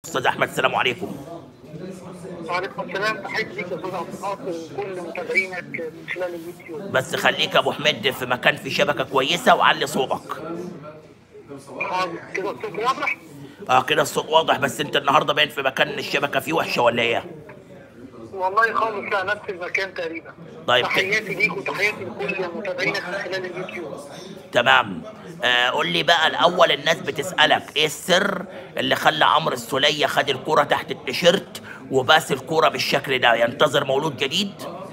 استاذ احمد السلام عليكم وعليكم السلام تحياتي ليك يا استاذ عبد الناصر وكل متابعينك من خلال اليوتيوب بس خليك يا ابو حميد في مكان في شبكه كويسه وعلي صوتك حاضر كده الصوت واضح اه كده الصوت واضح بس انت النهارده باين في مكان الشبكه فيه وحشه ولا ايه والله خالص لا نفس المكان تقريبا طيب. تحياتي ليك وتحياتي لكل متابعينك من خلال اليوتيوب تمام آه قول لي بقى الاول الناس بتسالك ايه السر اللي خلى عمرو السوليه خد الكوره تحت التيشيرت وباس الكوره بالشكل ده ينتظر مولود جديد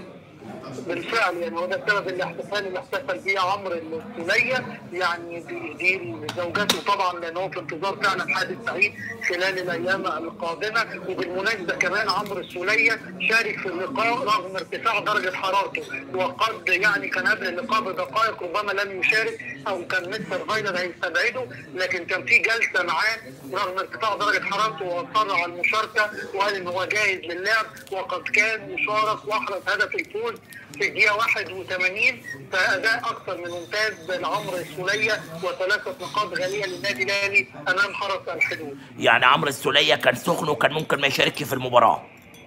بالفعل يعني هو ده السبب الاحتفال اللي احتفل بيه عمرو السوليه يعني بإهداء زوجته طبعا لان هو في انتظار فعلا حادث سعيد خلال الايام القادمه وبالمناسبه كمان عمرو السوليه شارك في اللقاء رغم ارتفاع درجه حرارته وقد يعني كان قبل اللقاء بدقائق ربما لم يشارك او كان مستر فايلر هيستبعده لكن كان في جلسه معاه رغم ارتفاع درجه حرارته واصر على المشاركه وقال ان هو جاهز للعب وقد كان يشارك واحرز هدف الفوز في الدقيقه 81 فاداء اكثر من ممتاز لعمرو السوليه وثلاثه نقاط غاليه للنادي الاهلي امام حرس الحدود. يعني عمرو السوليه كان سخن وكان ممكن ما يشاركش في المباراه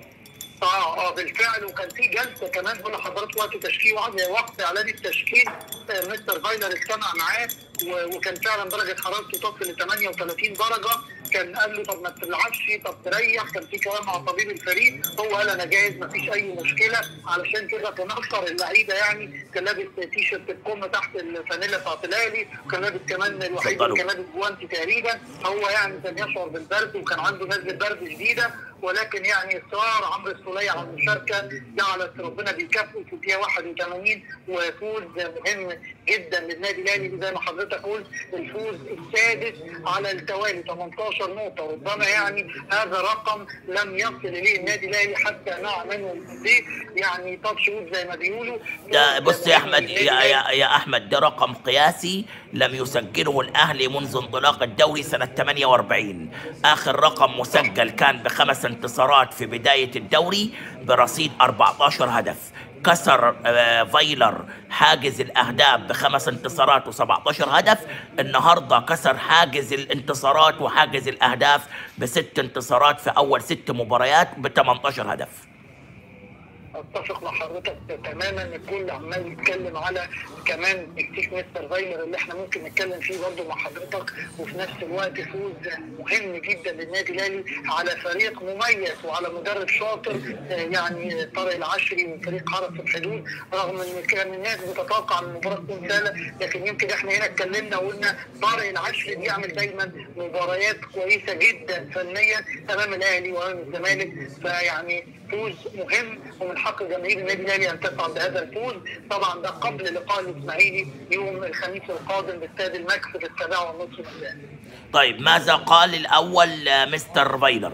اه اه بالفعل وكان في جلسه كمان هنا حضرتك وقت تشكيل وقت وقت اعلان التشكيل آه، مستر فايلر اجتمع معاه و- وكان فعلا درجه حرارته تصل ل 38 درجه كان قال له طب ما تلعبش طب تريح كان في كلام مع طبيب الفريق هو قال انا جاهز ما فيش اي مشكله علشان كده كان اكثر اللعيبه يعني كان لابس تي شيرت الكم تحت الفانيلا بتاعت الاهلي وكان لابس كمان الوحيد اتفضلوا. اللي كان لابس جوانتي تقريبا هو يعني كان يشعر بالبرد وكان عنده نزله برد شديده ولكن يعني اصرار عمرو السوليه على المشاركه جعلت ربنا بيكافئه في الدقيقه 81 وفوز مهم جدا للنادي الاهلي زي ما حضرتك قلت الفوز السادس على التوالي 18 نقطه ربما يعني هذا رقم لم يصل اليه النادي الاهلي حتى مع منهم دي يعني تاتش وود زي ما بيقولوا ده بص يا احمد النادي يا, الأهلي- يا, يا احمد ده رقم قياسي لم يسجله الاهلي منذ انطلاق الدوري سنه 48 اخر رقم مسجل كان بخمس انتصارات في بدايه الدوري برصيد 14 هدف كسر آه، فايلر حاجز الاهداف بخمس انتصارات و17 هدف النهارده كسر حاجز الانتصارات وحاجز الاهداف بست انتصارات في اول ست مباريات ب 18 هدف اتفق مع حضرتك تماما الكل عمال يتكلم على كمان تكتيك مستر فايلر اللي احنا ممكن نتكلم فيه برضه مع حضرتك وفي نفس الوقت فوز مهم جدا للنادي الاهلي على فريق مميز وعلى مدرب شاطر آه، يعني طارق العشري من فريق حرس الحدود رغم ان كان الناس بتتوقع ان المباراه تكون سهله لكن يمكن احنا هنا اتكلمنا وقلنا طارق العشري بيعمل دايما مباريات كويسه جدا فنيا امام الاهلي وامام الزمالك فيعني فوز مهم ومن حق جماهير النادي الاهلي ان تسعد بهذا الفوز طبعا ده قبل لقاء الاسماعيلي يوم الخميس القادم باستاد الماكس في السابعه والنصف مساء. طيب ماذا قال الاول آه، مستر فايلر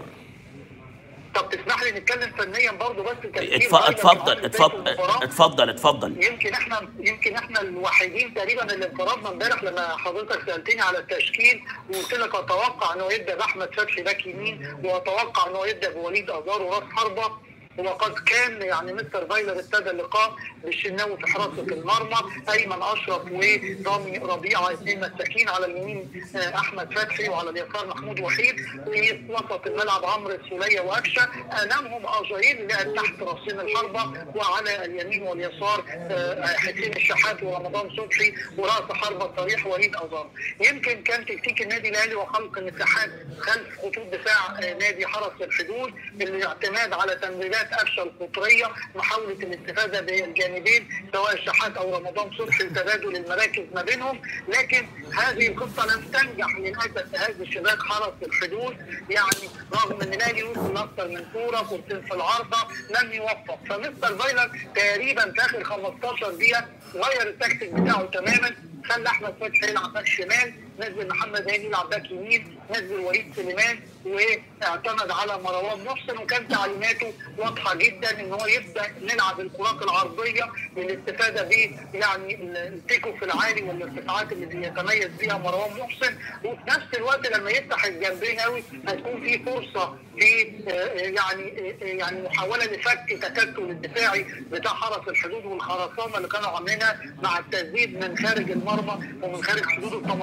طب تسمح لي نتكلم فنيا برضه بس تفكير اتف- فايلر اتفضل في اتفضل المباراة. اتفضل اتفضل يمكن احنا يمكن احنا الوحيدين تقريبا اللي انفردنا امبارح لما حضرتك سالتني على التشكيل وقلت لك اتوقع انه يبدا باحمد فتحي باك يمين واتوقع انه يبدا بوليد ازار وراس حربه وقد كان يعني مستر فايلر ابتدى اللقاء بالشناوي في حراسه المرمى ايمن اشرف ورامي ربيعه اثنين مساكين على اليمين آه، احمد فتحي وعلى اليسار محمود وحيد في وسط الملعب عمرو السوليه واكشه امامهم اجايل لعب تحت راسين الحربه وعلى اليمين واليسار آه، حسين الشحات ورمضان صبحي وراس حربه صريح وليد ازار يمكن كان تكتيك النادي الاهلي وخلق مساحات خلف خطوط دفاع آه، نادي حرس الحدود بالاعتماد على تمريرات قفشه القطريه محاوله الاستفاده بالجانبين سواء الشحات او رمضان صبحي وتبادل المراكز ما بينهم لكن هذه الخطه لم تنجح للاسف في هذا شباك حرس الحدود يعني رغم ان الاهلي وصل اكثر من كوره كورتين في العارضه لم يوفق فمستر فايلر تقريبا في اخر 15 دقيقه غير التكتيك بتاعه تماما خلى احمد فتحي يلعب باك شمال نزل محمد هاني يلعب باك يمين نزل وليد سليمان واعتمد على مروان محسن وكان تعليماته واضحه جدا ان هو يبدا نلعب الكرات العرضيه للاستفاده ب يعني التيكو في العالي والارتفاعات اللي بيتميز بيها مروان محسن وفي نفس الوقت لما يفتح الجنبين قوي هتكون في فرصه في آه، يعني آه، يعني محاوله لفك تكتل الدفاعي بتاع حرس الحدود والخرسانه اللي كانوا عاملينها مع التسديد من خارج المرمى ومن خارج حدود ال 18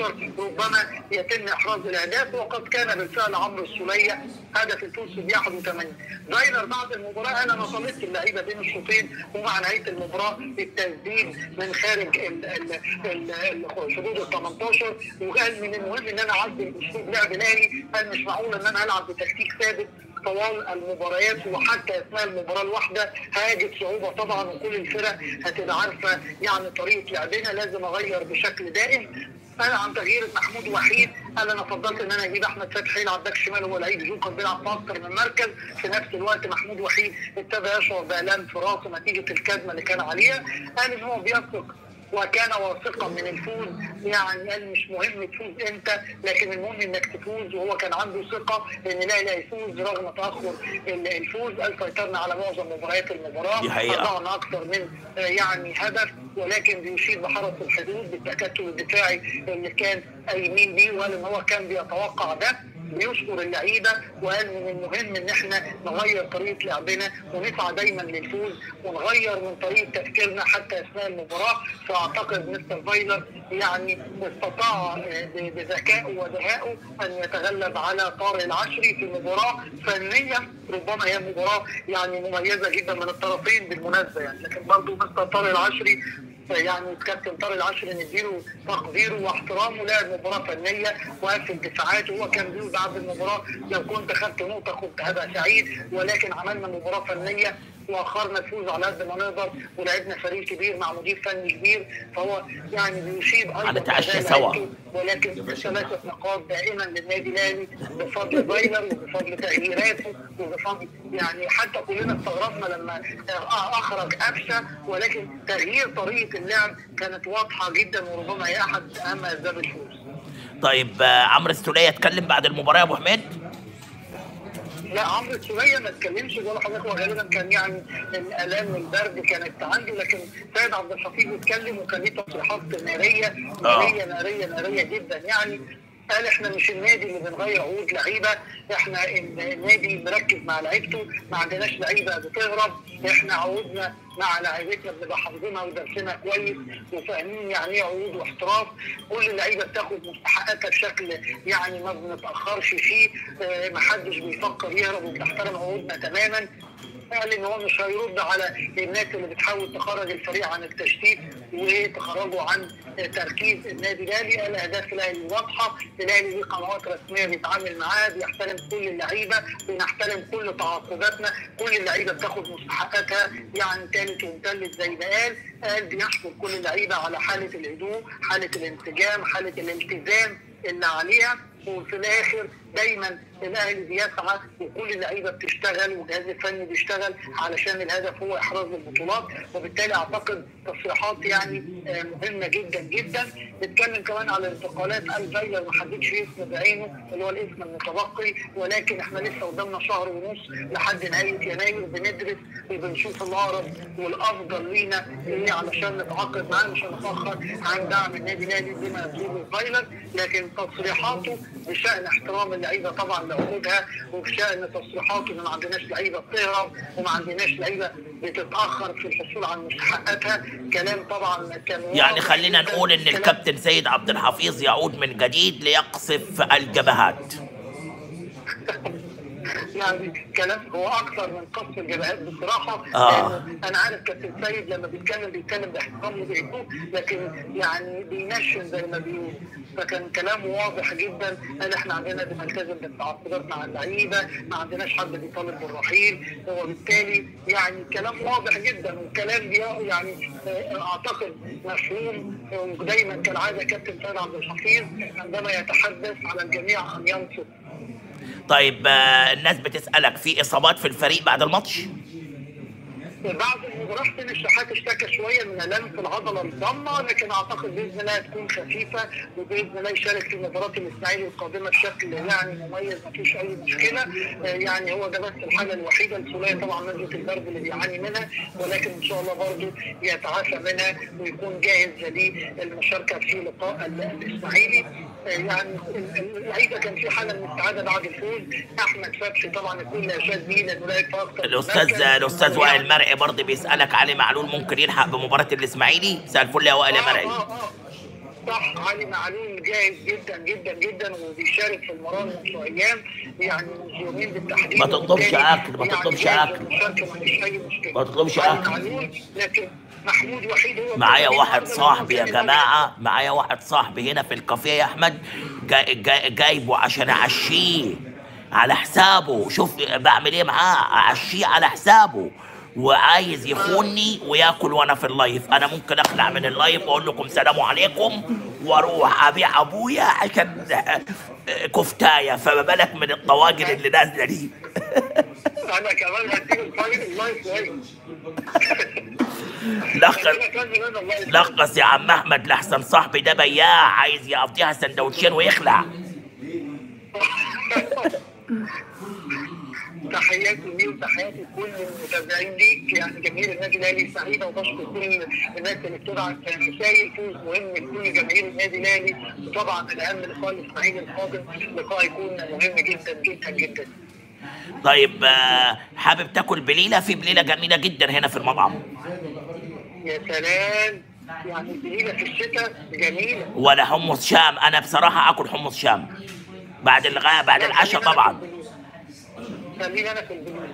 18 ربما يتم احراز الاهداف وقد كان بالفعل عمرو السوليه هدف الفوز في 81 فايلر بعد المباراه انا ما طلبت اللعيبه بين الشوطين ومع نهايه المباراه التسديد من خارج ال- ال- ال- ال- حدود ال 18 وقال من المهم ان انا اعدل اسلوب لعب الاهلي قال مش معقول ان انا العب بتكتيك ثابت طوال المباريات وحتى اثناء المباراه الواحده هاجد صعوبه طبعا وكل الفرق هتبقى عارفه يعني طريقه لعبنا لازم اغير بشكل دائم انا عن تغيير محمود وحيد قال انا فضلت ان انا اجيب احمد فتحي يلعب باك شمال هو لعيب جوكر بيلعب في اكتر من مركز في نفس الوقت محمود وحيد ابتدى يشعر بالام في راسه نتيجه الكدمه اللي كان عليها قال ان هو بيثق وكان واثقا من الفوز يعني قال مش مهم تفوز امتى لكن المهم انك تفوز وهو كان عنده ثقه ان الاهلي هيفوز رغم تاخر ال- الفوز قال سيطرنا على معظم مباريات المباراه دي حقيقة. أضعنا اكثر من آه، يعني هدف ولكن بيشير بحرس الحدود بالتكتل الدفاعي اللي كان قايمين بيه وقال ان هو كان بيتوقع ده بيشكر اللعيبه وقال من المهم ان احنا نغير طريقه لعبنا ونسعى دايما للفوز ونغير من طريقه تفكيرنا حتى اثناء المباراه فاعتقد مستر فايلر يعني استطاع آه، ب- بذكائه ودهائه ان يتغلب على طارق العشري في مباراه فنيا ربما هي مباراه يعني مميزه جدا من الطرفين بالمناسبه يعني لكن برضه مستر طارق العشري يعني الكابتن طارق العشري نديله تقديره واحترامه لعب مباراه فنيه وقفل دفاعات وهو كان بيقول بعد المباراه لو كنت خدت نقطه كنت هبقى سعيد ولكن عملنا مباراه فنيه واخرنا الفوز على قد ما نقدر ولعبنا فريق كبير مع مدير فني كبير فهو يعني بيشير ايضا هنتعشى بأداء سوا. لعيبته، ولكن ثلاثة نقاط دائما للنادي الاهلي بفضل فايلر وبفضل تغييراته وبفضل يعني حتى كلنا استغربنا لما اخرج قفشه ولكن تغيير طريقه اللعب كانت واضحه جدا وربما هي احد اهم اسباب الفوز. طيب آه، عمرو السوليه اتكلم بعد المباراه يا ابو حميد لا عمرو السوليه ما اتكلمش ولا حضرتك هو غالبا كان يعني الالام من البرد كانت عنده لكن سيد عبد الحفيظ اتكلم وكان ليه تصريحات ناريه ناريه ناريه ناريه جدا يعني قال احنا مش النادي اللي بنغير عقود لعيبه احنا النادي مركز مع لعيبته ما عندناش لعيبه بتهرب احنا عقودنا مع لعيبتنا بنبقى حافظينها ودرسنا كويس وفاهمين يعني ايه عقود واحتراف كل اللعيبه بتاخد مستحقاتها بشكل يعني ما بنتاخرش فيه اه محدش بيفكر يهرب وبنحترم عقودنا تماما قال ان هو مش هيرد على الناس اللي بتحاول تخرج الفريق عن التشتيت وتخرجه عن تركيز النادي الاهلي قال اهداف الاهلي واضحه الاهلي ليه قنوات رسميه بيتعامل معاها بيحترم كل اللعيبه بنحترم كل تعاقداتنا كل اللعيبه بتاخد مستحقاتها يعني تالت ومتلت زي ما قال قال بيشكر كل اللعيبه على حاله الهدوء حاله الانسجام حاله الالتزام اللي عليها وفي الاخر دايما الاهلي بيسعى وكل اللعيبه بتشتغل والجهاز الفني بيشتغل علشان الهدف هو احراز البطولات وبالتالي اعتقد تصريحات يعني آه، مهمه جدا جدا نتكلم كمان على الانتقالات قال فايلر ما حددش اسم بعينه اللي هو الاسم المتبقي ولكن احنا لسه قدامنا شهر ونص لحد نهايه يناير بندرس وبنشوف الاقرب والافضل لينا ايه علشان نتعاقد معاه مش هنتاخر عن دعم النادي الاهلي بما يطلبه فايلر لكن تصريحاته بشان احترام اللعيبه طبعا لعقودها وبشان تصريحاته ان ما عندناش لعيبه بتهرب وما عندناش لعيبه بتتاخر في الحصول على مستحقاتها كلام طبعا كان يعني واضح خلينا جداً. نقول ان كلام- الكابتن سيد عبد الحفيظ يعود من جديد ليقصف الجبهات يعني كلام هو اكثر من قصف الجبهات بصراحه آه. لأنه انا عارف كابتن سيد لما بيتكلم بيتكلم باحترام وبهدوء لكن يعني بينشن زي ما بيقول فكان كلامه واضح جدا قال احنا عندنا بنلتزم بالتعاقدات مع اللعيبه ما عندناش حد بيطالب بالرحيل وبالتالي يعني كلام واضح جدا وكلام بي- يعني آه، اعتقد مفهوم ودايما كالعاده كابتن سيد عبد الحفيظ عندما يتحدث على الجميع ان ينصت طيب آه، الناس بتسالك في اصابات في الفريق بعد الماتش بعد المباراة حسين الشحات اشتكى شوية من آلام في العضلة الضمة لكن أعتقد بإذن الله تكون خفيفة وبإذن الله يشارك في مباراة الإسماعيلي القادمة بشكل يعني مميز مفيش أي مشكلة آه، يعني هو ده بس الحاجة الوحيدة السولية طبعا نزلة البرد اللي بيعاني منها ولكن إن شاء الله برضه يتعافى منها ويكون جاهز للمشاركة في لقاء ال- الإسماعيلي آه، يعني ال- ال- اللعيبة كان في حالة من السعادة بعد الفوز أحمد فتحي طبعا الكل أشاد بيه لأنه لعب في أكتر من الاستاذ مركز. الاستاذ وائل مرعي برضه بيسالك علي معلول ممكن يلحق بمباراه الاسماعيلي مساء الفل يا وائل يا مرعي آه آه آه. صح علي معلول جاهز جدا جدا جدا وبيشارك في المران منذ ايام يعني منذ يومين بالتحديد ما تطلبش وبالتالي أكل، ما يعني تطلبش جاهز أكل. للمشاركة، ما فيش اي مشكله ما تطلبش علي أكل. معلول لكن محمود وحيد هو معايا الوحيد واحد النهارده صاحبي يا اللي ممكن جماعة معايا واحد صاحبي هنا في الكافيه يا أحمد جاي جاي جايبه عشان أعشيه على حسابه شوف بعمل إيه معاه أعشيه على حسابه وعايز يخوني وياكل وانا في اللايف انا ممكن اخلع من اللايف واقول لكم سلام عليكم واروح ابيع ابويا عشان كفتايه فما بالك من الطواجن اللي نازله دي انا كمان هسيب الفايل اللايف لايف لخص انا كمان انا اللايف لخص يا عم احمد لحسن صاحبي ده بياع عايز يقضيها سندوتشين ويخلع تحياتي ليه وتحياتي لكل المتابعين ليك يعني جماهير النادي الاهلي سعيده وبشكر كل الناس اللي بتبعت رسائل فوز مهم لكل جماهير النادي الاهلي وطبعا الاهم لقاء الاسماعيلي القادم لقاء يكون مهم جدا جدا جدا طيب آه، حابب تاكل بليله في بليله جميله جدا هنا في المطعم يا سلام يعني البليله في الشتاء جميله ولا حمص شام انا بصراحه اكل حمص شام بعد الغاء بعد العشاء طبعا خلينا انا في البليله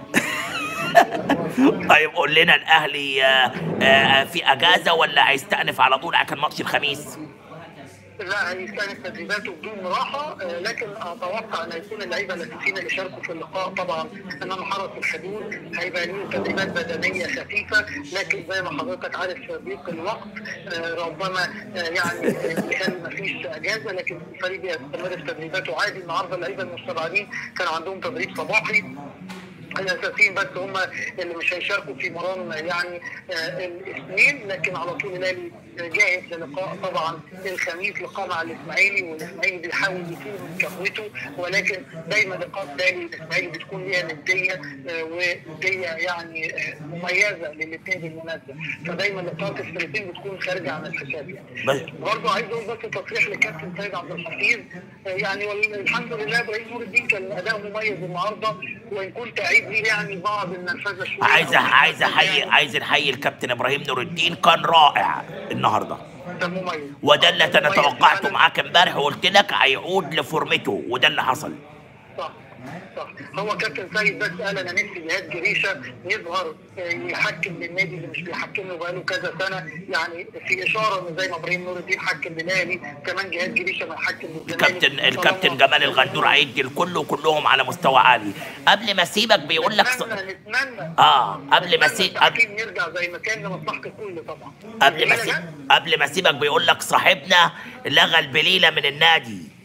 طيب قول لنا الاهلي آه، آه، في اجازه ولا هيستأنف على طول عشان ماتش الخميس لا هيستأنف تدريباته بدون راحة آه، لكن أتوقع أن يكون اللعيبة الأساسيين اللي شاركوا في اللقاء طبعا أمام حرس الحدود هيبقى ليهم تدريبات بدنية خفيفة لكن زي ما حضرتك عارف ضيق الوقت آه، ربما آه، يعني آه، يخلي ما فيش أجازة لكن الفريق بيستمر في تدريباته عادي النهارده اللعيبة المستبعدين كان عندهم تدريب صباحي الاساسيين بس هم اللي مش هيشاركوا في مران يعني آه، الاثنين لكن على طول الاهلي جاهز للقاء طبعا الخميس لقاء مع الاسماعيلي والاسماعيلي بيحاول يفوز من كهوته ولكن دايما لقاء الاهلي الاسماعيلي بتكون ليها نديه آه، ونديه يعني آه، مميزه للاثنين بالمناسبه فدايما لقاءات الفريقين بتكون خارجه عن الحساب يعني بس برضه عايز اقول بس تصريح لكابتن سيد عبد الحفيظ آه، يعني والحمد لله ابراهيم نور الدين كان اداء مميز النهارده وان كنت اعيد لي يعني بعض النرفزه شويه عايز عايز احيي عايز نحيي الكابتن ابراهيم نور الدين كان رائع النهارده كان مميز وده اللي انا مميز توقعته فعلاً. معاك امبارح وقلت لك هيعود لفورمته وده اللي حصل صح صح هو كابتن سيد بس قال انا نفسي جهاد جريشه يظهر آه، يحكم للنادي اللي مش بيحكم له بقاله كذا سنه يعني في اشاره ان زي ما ابراهيم نور الدين حكم للاهلي كمان جهاد جريشه ما يحكم للزمالك الكابتن الكابتن طالما- جمال الغندور هيدي الكل وكلهم على مستوى عالي قبل ما اسيبك بيقول لك ص... نتمنى نتمنى اه قبل ما نتمنى اسيب قبل التحكيم يرجع زي ما كان لمصلحه الكل طبعا قبل ما لا، لا، اسيب قبل ما اسيبك بيقول لك صاحبنا لغى البليله من النادي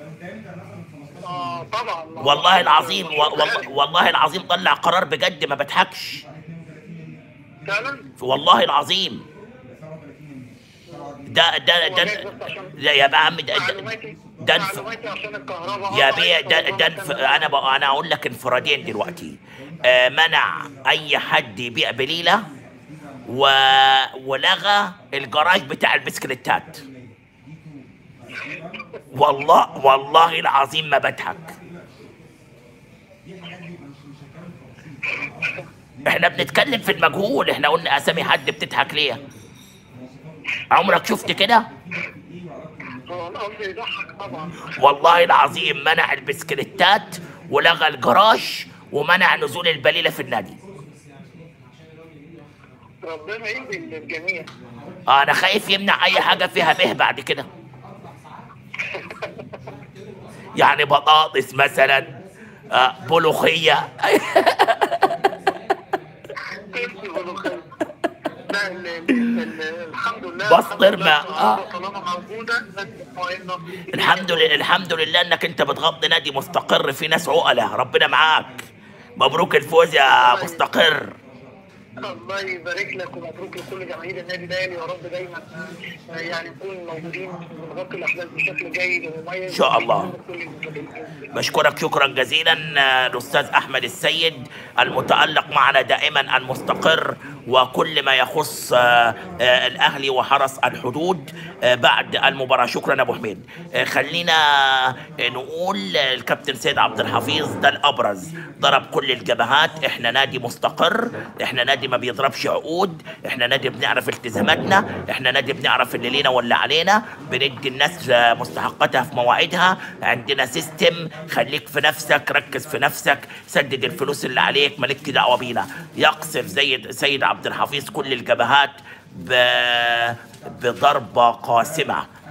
اه طبعا والله العظيم و... والله, والله العظيم طلع قرار بجد ما بضحكش فعلا والله العظيم ده ده هو ده جاي بس عشان لا يا بقى عم ده ده, معلوماتي ده الف... معلوماتي عشان الكهرباء يا قطعت، بيه ده ده فربما الف... كان- انا بقى انا اقول لك انفرادين دلوقتي آه منع اي حد يبيع بليله و... ولغى الجراج بتاع البسكليتات والله والله العظيم ما بضحك احنا بنتكلم في المجهول احنا قلنا اسامي حد بتضحك ليه عمرك شفت كده هو الامر يضحك طبعا والله العظيم منع البسكليتات ولغى الجراج ومنع نزول البليله في النادي ربنا يهدي الجميع انا خايف يمنع اي حاجه فيها به بعد كده يعني بطاطس مثلا آه، ملوخيه تمشي ملوخية. لا ال- ال- ال- الحمد لله بسطر ما- آه. طالما موجوده الناس مطمئنه الحمد لله الحمد لله انك انت بتغطي نادي مستقر في ناس عقله ربنا معاك مبروك الفوز يا مستقر الله يبارك لك ومبروك لكل جماهير النادي الاهلي يا رب دايما آه، يعني نكون موجودين ونغطي الاحداث بشكل جيد ومميز إن شاء الله. كل المتابعين. بشكرك شكرا جزيلا آه، الاستاذ احمد السيد المتالق معنا دائما المستقر وكل ما يخص آه، آه، الاهلي وحرس الحدود آه، بعد المباراه شكرا ابو حميد آه، خلينا آه، نقول آه، الكابتن سيد عبد الحفيظ ده الابرز ضرب كل الجبهات احنا نادي مستقر احنا نادي ما بيضربش عقود احنا نادي بنعرف التزاماتنا احنا نادي بنعرف اللي لينا واللي علينا بندي الناس آه، مستحقاتها في مواعيدها عندنا سيستم خليك في نفسك ركز في نفسك سدد الفلوس اللي عليك مالك دعوه بينا يقصف زي سيد عبد الحفيظ كل الجبهات ب... بضربه قاسمه